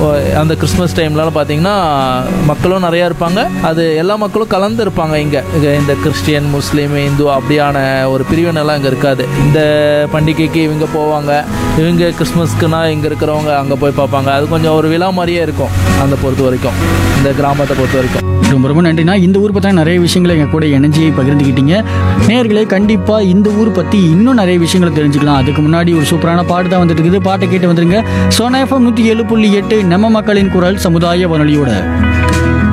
அந்த கிறிஸ்மஸ் டைம்லலாம் பார்த்தீங்கன்னா மக்களும் நிறையா இருப்பாங்க அது எல்லா மக்களும் கலந்து இருப்பாங்க இங்கே இந்த கிறிஸ்டியன் முஸ்லீம் இந்து அப்படியான ஒரு பிரிவினெல்லாம் இங்கே இருக்காது இந்த பண்டிகைக்கு இவங்க போவாங்க இவங்க கிறிஸ்மஸ்க்குனா இங்கே இருக்கிறவங்க அங்கே போய் பார்ப்பாங்க அது கொஞ்சம் ஒரு விழா மாதிரியே இருக்கும் அந்த பொறுத்த வரைக்கும் இந்த கிராமத்தை பொறுத்த வரைக்கும் ரொம்ப ரொம்ப நன்றிண்ணா இந்த ஊர் பற்றின நிறைய விஷயங்களை எங்கள் கூட இணைஞ்சி பகிர்ந்துக்கிட்டீங்க நேயர்களே கண்டிப்பாக இந்த ஊர் பற்றி இன்னும் நிறைய விஷயங்களை தெரிஞ்சுக்கலாம் அதுக்கு முன்னாடி ஒரு சூப்பரான பாட்டு தான் வந்துட்டு இருக்குது பாட்டை கேட்டு வந்துருங்க சோனா எஃப்எம் நூற்றி ஏழு புள்ளி எட்டு நம்ம மக்களின் குரல் சமுதாய வானொலியோட